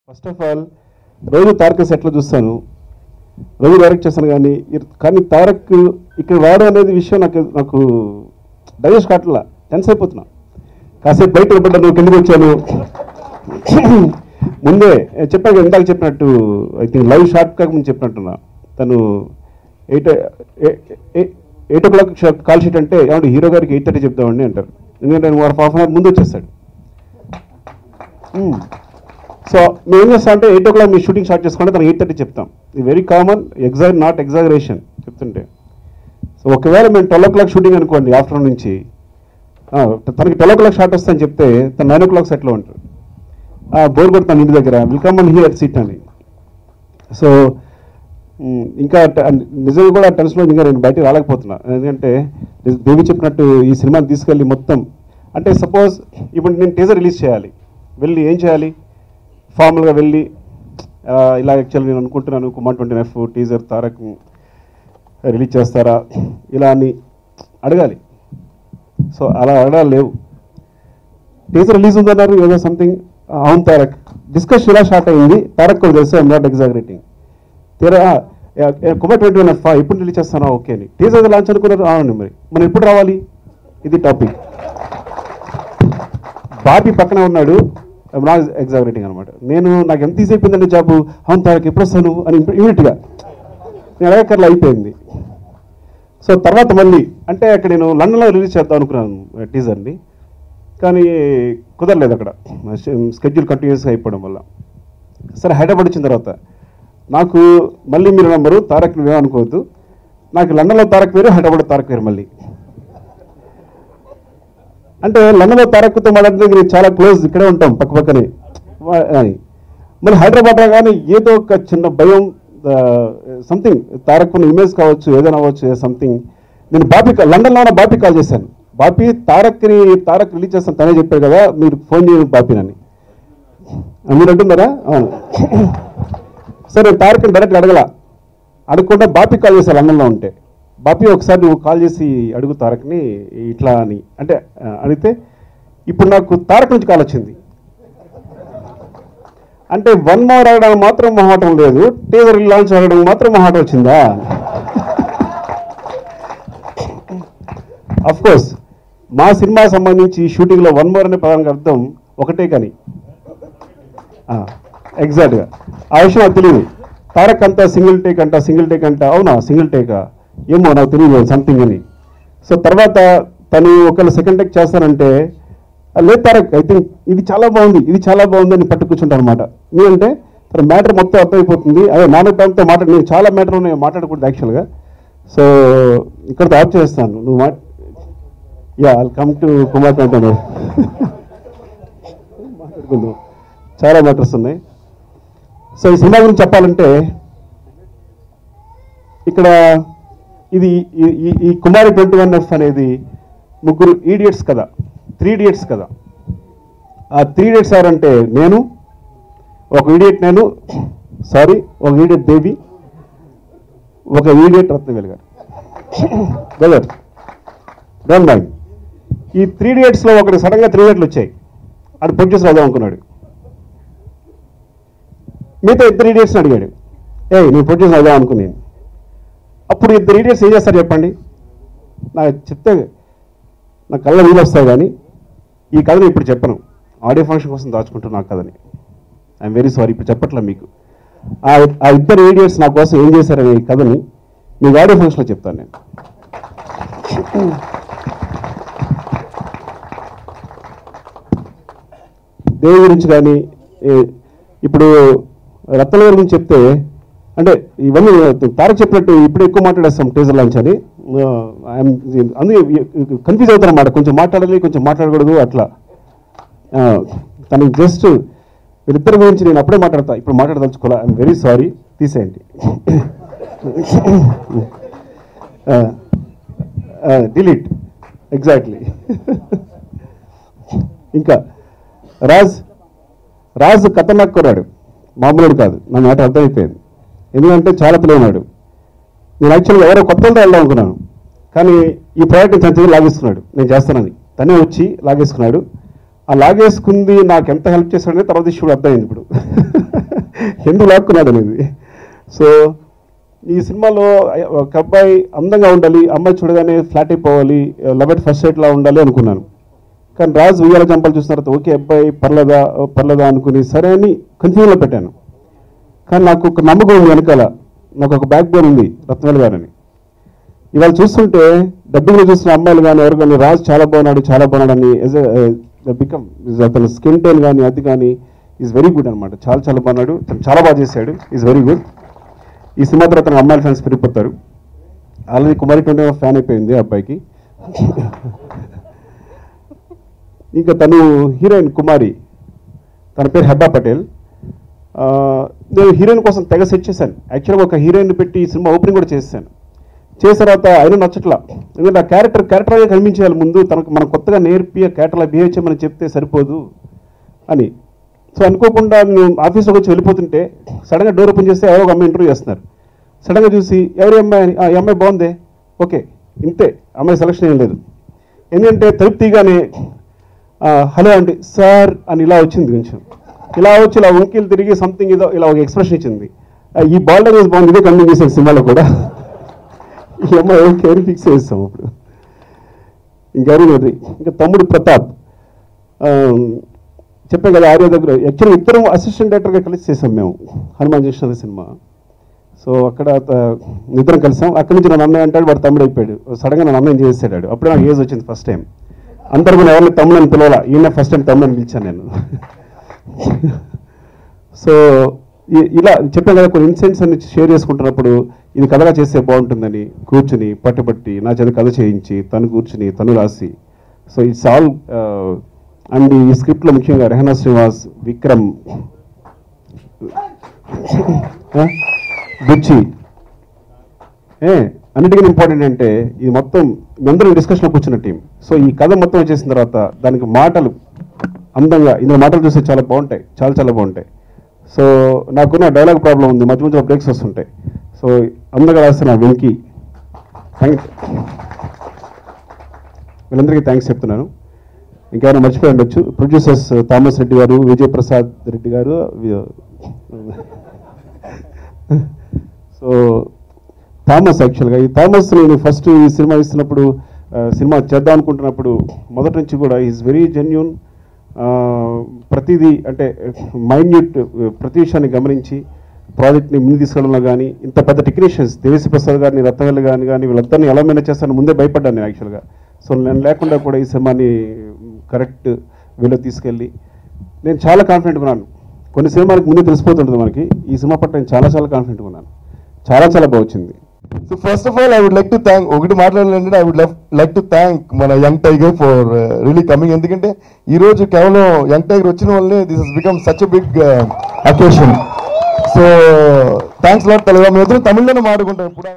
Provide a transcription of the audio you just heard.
First of all రోజు తారక్ సెట్లో చూస్తాను రోజు డైరెక్ట్ చేస్తాను కానీ ఇర్- కానీ తారక్ ఇక్కడ రావడం అనేది విషయం నాకు నాకు డైజెస్ట్ కావట్లా టెన్స్ అయిపోతున్నా కాసేపు బయట నిలబడ్డా నువ్వు కిందకి వచ్చాను ముందే చెప్పాను ఇందాక చెప్పినట్టు ఐ థింక్ లైవ్ షార్ట్ కాక ముందు చెప్పినట్టున్నా తను eight eight o'clock call sheet అంటే ఏమంటే హీరో గారికి ఎయిట్ థర్టీ చెప్తామండి అంటారు ఎందుకంటే ఆయన హాఫ్ అన్ అవర్ ముందు వచ్చేస్తాడు సో మేము ఏం చేస్తాం అంటే ఎయిట్ ఓ క్లాక్ మీ షూటింగ్ స్టార్ట్ చేసుకుంటే తనకి ఎయిట్ థర్టీ చెప్తాం ఇది very common exact not exaggeration చెప్తుంటే సో ఒకవేళ మేము ట్వెల్వ్ ఓ క్లాక్ షూటింగ్ అనుకోండి ఆఫ్టర్నూన్ నుంచి ఆ, తనకి ట్వెల్వ్ ఓ క్లాక్ స్టార్ట్ వస్తుందని చెప్తే తను నైన్ ఓ క్లాక్ సెట్లో ఉంటారు బోర్ కొడతాను ఇంటి దగ్గర విల్కమ్ అండ్ హియర్ సీట్ అని సో మ్, ఇంకా ట- నిజంగా కూడా టెన్షన్లో ఇంకా నేను బయటకు రాలేకపోతున్నా ఎందుకంటే దేవి చెప్పినట్టు ఈ సినిమాని తీసుకెళ్ళి మొత్తం అంటే సపోజ్ ఇప్పుడు నేను టీజర్ రిలీజ్ చేయాలి వెళ్ళి ఏం చేయాలి ఫార్మల్గా వెళ్ళి ఆ, ఇలా యాక్చువల్ నేను అనుకుంటున్నాను Kumar twenty F teaser Tarak release చేస్తారా ఇలా అని అడగాలి సో అలా అడగాలి లేవు టీజర్ రిలీజ్ ఉందన్నారు ఏదో సంథింగ్ అవును తారక్ డిస్కస్ ఇలా స్టార్ట్ అయింది తారక్ కూడా తెలుసు ఐమ్ నాట్ ఎగ్జాగరేటింగ్ తీరా కుమార్ ట్వంటీ వన్ ఎఫ్ ఎప్పుడు రిలీజ్ చేస్తానా ఓకే అని టీజర్ లాంచ్ అనుకున్నారు అవునండి మరి మనం ఎప్పుడు రావాలి ఇది టాపిక్ బాబీ పక్కన ఉన్నాడు నాట్ ఎగ్జాగరేటింగ్ అనమాట నేను నాకు ఎంత ఈజీ అయిపోయిందండి జాబు అవును తారక్ ఎప్పుడు వస్తాను అని ఇమీడియట్గా నేను అడగక్కర్లా అయిపోయింది సో తర్వాత మళ్ళీ అంటే అక్కడ నేను లండన్లో రిలీజ్ చేద్దాం అనుకున్నాను టీజర్ని కానీ కుదరలేదు అక్కడ స్కెడ్యూల్ కంటిన్యూస్గా అయిపోవడం వల్ల సరే హైదరాబాద్ వచ్చిన తర్వాత నాకు మళ్ళీ మీరు నంబరు తారక్ నువ్వే అనుకోవద్దు నాకు లండన్లో తారక్ వేరు హైదరాబాద్ తారక్ వేరు మళ్ళీ అంటే లండన్లో తారక్తో మాట్లాడితే నేను చాలా క్లోజ్ ఇక్కడే ఉంటాం పక్క పక్కనే వా- అని. మళ్ళీ హైదరాబాద్ రాగానే ఏదో ఒక చిన్న భయం సంథింగ్ తారక్ ఉన్న ఇమేజ్ కావచ్చు ఏదైనా అవ్వచ్చు సంథింగ్ నేను బాపీ కా- లండన్లో ఉన్న బాపీ కాల్ చేశాను బాపీ తారక్ని తారక్ రిలీజ్ చేస్తాను తనే చెప్పారు కదా మీరు ఫోన్ చేయండి బాపీనని ఆ, మీరు అంటున్నారా అవును సరే తారక్ని డైరెక్ట్ అడగల అడగకుండా బాపీ కాల్ చేశారు లండన్లో ఉంటే బాపీ ఒకసారి నువ్వు కాల్ చేసి అడుగు తారక్ని ఇట్లా అని అంటే ఆ, అడిగితే ఇప్పుడు నాకు తారక్ నుంచి కాల్ వచ్చింది అంటే వన్ మోర్ ఆడడానికి మాత్రం మొహాటం లేదు టీజర్ లాంచ్ ఆడడానికి మాత్రం మొహాటం వచ్చిందా అఫ్ కోర్స్ మా సినిమా సంబంధించి షూటింగ్లో వన్ మోర్ అనే పదానికి అర్థం ఒకటే కానీ ఎగ్జాక్ట్గా ఆ విషయం నాకు తెలియదు తారక్ అంతా సింగిల్ టేక్ అంట సింగిల్ టేక్ అంట అవునా సింగిల్ టేకా ఏమో నాకు తెలియదు సంథింగ్ అని సో తర్వాత తను ఒకవేళ సెకండ్ టేక్ చేస్తానంటే "ఆ, లేదు తారక్ ఐ థింక్ ఇది చాలా బాగుంది ఇది చాలా బాగుంది అని పట్టు కూర్చుంటాను అనమాట ఎందుకంటే తన మ్యాటర్ మొత్తం అర్థమైపోతుంది అదే నాన్న బ్యాంక్తో మాట్లాడి నేను చాలా మ్యాటర్ ఉన్నాయి మాట్లాడకూడదు యాక్చువల్గా సో ఇక్కడితో ఆఫ్ చేస్తాను నువ్వు మా yeah I'll come to Kumar కంటే మాట్లాడుకుందాం చాలా మ్యాటర్స్ ఉన్నాయి సో ఈ సినిమా గురించి చెప్పాలంటే ఇక్కడ ఇది ఈ- ఈ- ఈ కుమారి ట్వంటీ వన్ ఎఫ్ అనేది ముగ్గురు ఈడియట్స్ కదా త్రీ ఇడియట్స్ కదా ఆ త్రీ ఇడియట్స్ ఎవరంటే నేను ఒక ఈడియట్ నేను సారీ ఒక ఈడియట్ దేవి ఒక ఈడియట్ రత్నవేల్ గారు బ్రదర్ డోంట్ మైండ్ ఈ త్రీ ఇడియట్స్లో ఒకటి సడన్గా త్రీ ఇడియట్లు వచ్చాయి అది ప్రొడ్యూసర్ అవుదాం అనుకున్నాడు మిగతా ఇద్దరు ఇడియట్స్ని అడిగాడు ఏ నేను ప్రొడ్యూసర్ అవుదాం అనుకున్నాను అప్పుడు ఇద్దరు ఇడియట్స్ ఏం చేస్తారు చెప్పండి నాకు చెప్తే నా కళ్ళ నీళ్ళు వస్తాయి కానీ ఈ కథను ఇప్పుడు చెప్పను ఆడియో ఫంక్షన్ కోసం దాచుకుంటున్నా నా కథని ఐఎమ్ వెరీ సారీ ఇప్పుడు చెప్పట్లే మీకు ఆ ఆ ఇద్దరు ఏడియట్స్ నా కోసం ఏం చేశారనే ఈ కథని మీకు ఆడియో ఫంక్షన్లో చెప్తాను నేను దేవి గురించి కానీ ఏ- ఇప్పుడు రత్న గారి గురించి చెప్తే అంటే ఇవన్నీ తారక్ చెప్పినట్టు ఇప్పుడు ఎక్కువ మాట్లాడేస్తాం టీజర్ లాంచ్ అని ఆ, I'm- అందుకే కన్ఫ్యూజ్ అవుతాను అన్నమాట కొంచెం మాట్లాడాలి కొంచెం మాట్లాడకూడదు అట్లా ఆ, తనకి జస్ట్ వీరిద్దరి గురించి నేను అప్పుడే మాట్లాడతా ఇప్పుడు మాట్లాడదలుచుకోవాలా ఐఎమ్ వెరీ సారీ తీసేయండి డిలీట్ ఎగ్జాక్ట్లీ ఇంకా రాజ్ రాజు ఖతర్నాక్ కొరాడు మామూలుడు కాదు నా మాట అర్థమైపోయింది ఎందుకంటే చాలా తెలియనాడు నేను యాక్చువల్గా ఎవరో కొత్త వాళ్ళతో వెళ్దాం అనుకున్నాను కానీ ఈ ప్రాజెక్ట్ చంచగా లాగేసుకున్నాడు నేను చేస్తానని తనే వచ్చి లాగేసుకున్నాడు ఆ లాగేసుకుంది నాకు ఎంత హెల్ప్ చేశాడనే తర్వాత ఇష్యూ అర్థమైంది ఇప్పుడు ఎందుకు లాక్కున్నాడు అనేది సో ఈ సినిమాలో ఒక అబ్బాయి అందంగా ఉండాలి అమ్మాయి చూడగానే ఫ్లాట్ అయిపోవాలి లవ్ ఎట్ ఫస్ట్ సైట్ లా ఉండాలి అనుకున్నాను కానీ రాజు ఉయ్యాల జంపలు చూసిన తర్వాత ఓకే అబ్బాయి పర్లేదా పర్లేదా అనుకుని సరే అని కన్ఫ్యూజన్లో పెట్టాను కానీ నాకు ఒక నమ్మకం ఉంది వెనకాల నాకు ఒక బ్యాక్ బోన్ ఉంది రత్నవేల్ గారని ఇవాళ చూస్తుంటే డబ్బింగ్లో చూసిన అమ్మాయిలు కానీ ఎవరు కానీ రాజు చాలా బాగున్నాడు చాలా బాగున్నాడు అని బికమ్ అతను స్కిన్ టోన్ కానీ అది కానీ ఈజ్ వెరీ గుడ్ అనమాట చాలా చాలా బాగున్నాడు తను చాలా బాగా చేశాడు ఈజ్ వెరీ గుడ్ ఈ సినిమా తర్వాత తన అమ్మాయిల ఫ్యాన్స్ పెరిగిపోతారు ఆల్రెడీ కుమారి ట్వంటీ ఫ్యాన్ అయిపోయింది ఆ అబ్బాయికి ఇంకా తను హీరోయిన్ కుమారి తన పేరు హెబ్బా పటేల్ ఆ, నేను హీరోయిన్ కోసం తెగ సెట్ చేశాను యాక్చువల్గా ఒక హీరోయిన్ పెట్టి ఈ సినిమా ఓపెనింగ్ కూడా చేశాను చేసిన తర్వాత ఆయన నచ్చట్లా ఎందుకంటే ఆ క్యారెక్టర్ క్యారెక్టర్గా కనిపించేయాలి ముందు తనకు మనం కొత్తగా నేర్పి ఆ క్యారెక్టర్లా బిహేవ్ చేయమని చెప్తే సరిపోదు అని సో అనుకోకుండా నేను ఆఫీస్లోకి వచ్చి వెళ్ళిపోతుంటే సడన్గా డోర్ ఓపెన్ చేస్తే ఎవరో ఒక అమ్మాయి ఇంటర్వ్యూ చేస్తున్నారు సడన్గా చూసి ఎవరి అమ్మాయి అని "ఆ, ఈ అమ్మాయి బాగుందే ఓకే ఇంతే అమ్మాయి సెలక్షన్ ఏం లేదు ఎందుకంటే తలుపు తీయగానే "ఆ, హలో అండి సార్ అని ఇలా వచ్చింది కొంచెం ఇలా వచ్చి ఇలా వంకీలు తిరిగి సంథింగ్ ఏదో ఇలా ఒక ఎక్స్ప్రెషన్ ఇచ్చింది "ఆ, ఈ బాల్ అనేది బాగుంది ఇదే కంటిన్యూ చేశాను సినిమాలో కూడా ఈ అమ్మాయి ఓకే అని ఫిక్స్ చేస్తాం అప్పుడు ఇంకెవరు లేదు ఇంకా తమ్ముడు ప్రతాప్ ఆ, చెప్పాం కదా ఆర్య దగ్గర యాక్చువల్గా ఇద్దరం అసిస్టెంట్ డైరెక్టర్గా కలిసి చేసాం మేము హనుమాన్ జంక్షన్ సినిమా సో అక్కడ త- ఇద్దరం కలిసాం అక్కడి నుంచి నన్ను అన్నయ్య అంటాడు వాడు తమ్ముడు అయిపోయాడు సడన్గా నన్ను అన్నయ్య చేసాడు అప్పుడే నాకు ఏజ్ వచ్చింది ఫస్ట్ టైం అందరు కూడా ఎవరిని తమ్ముడు అని పిలవాలా ఈయన ఫస్ట్ టైం తమ్ముడు అని పిలిచాను నేను సో ఇ- ఇలా చెప్పాను కదా కొన్ని ఇన్సిడెంట్స్ అన్ని షేర్ చేసుకుంటున్నప్పుడు ఇది కథగా చేస్తే బాగుంటుందని కూర్చుని పట్టుబట్టి నా చేత కథ చేయించి తను కూర్చుని తను రాసి సో ఇట్స్ ఆల్ అండ్ ఈ స్క్రిప్ట్లో ముఖ్యంగా రెహనా శ్రీనివాస్ విక్రమ్ ఆ? బుచ్చి ఏ అన్నిటికీ ఇంపార్టెంట్ అంటే ఇది మొత్తం అందరం డిస్కషన్లో కూర్చున్న టీం సో ఈ కథ మొత్తం వచ్చేసిన తర్వాత దానికి మాటలు అందంగా ఇందులో మాటలు చూస్తే చాలా బాగుంటాయి చాలా చాలా బాగుంటాయి సో నాకున్న డైలాగ్ ప్రాబ్లం ఉంది మధ్య మధ్యలో బ్రేక్స్ వస్తుంటాయి సో అందంగా రాసిన వెంకీ థ్యాంక్ వీళ్ళందరికీ థ్యాంక్స్ చెప్తున్నాను ఇంకేమైనా మర్చిపోయి ఉండొచ్చు ప్రొడ్యూసర్స్ థామస్ రెడ్డి గారు విజయ్ ప్రసాద్ రెడ్డి గారు వి- సో థామస్ యాక్చువల్గా ఈ థామస్ నేను ఫస్ట్ ఈ సినిమా ఇస్తున్నప్పుడు ఆ, సినిమా చేద్దాం అనుకుంటున్నప్పుడు మొదటి నుంచి కూడా ఈజ్ వెరీ జెన్యున్ ప్రతిదీ అంటే మైన్యూట్ ప్రతి విషయాన్ని గమనించి ప్రాజెక్ట్ని ముందు తీసుకెళ్ళడంలో కానీ ఇంత పెద్ద టెక్నీషియన్స్ దేవిశ్రీ ప్రసాద్ గారిని రత్నవెల్లి గారిని కానీ వీళ్ళందరినీ ఎలా మేనేజ్ చేస్తారని ముందే భయపడ్డాను నేను యాక్చువల్గా సో నేను లేకుండా కూడా ఈ సినిమాని కరెక్ట్ వేలో తీసుకెళ్ళి నేను చాలా కాన్ఫిడెంట్గా ఉన్నాను కొన్ని సినిమాలకు ముందే తెలిసిపోతుంటుంది మనకి ఈ సినిమా పట్ల నేను చాలా చాలా కాన్ఫిడెంట్గా ఉన్నాను చాలా చాలా బాగా వచ్చింది so first of all I would like to thank ఒకటి మాట్లాడాలంటే I would like to thank మన young tiger for really coming ఎందుకంటే ఈ రోజు కేవలం యంగ్ టైగర్ వచ్చిన వల్లే this has become such big occasion so thanks lot Telugu మేము ఇద్దరు తమిళ్లోనే మాట్లాడుకుంటాం ఇప్పుడు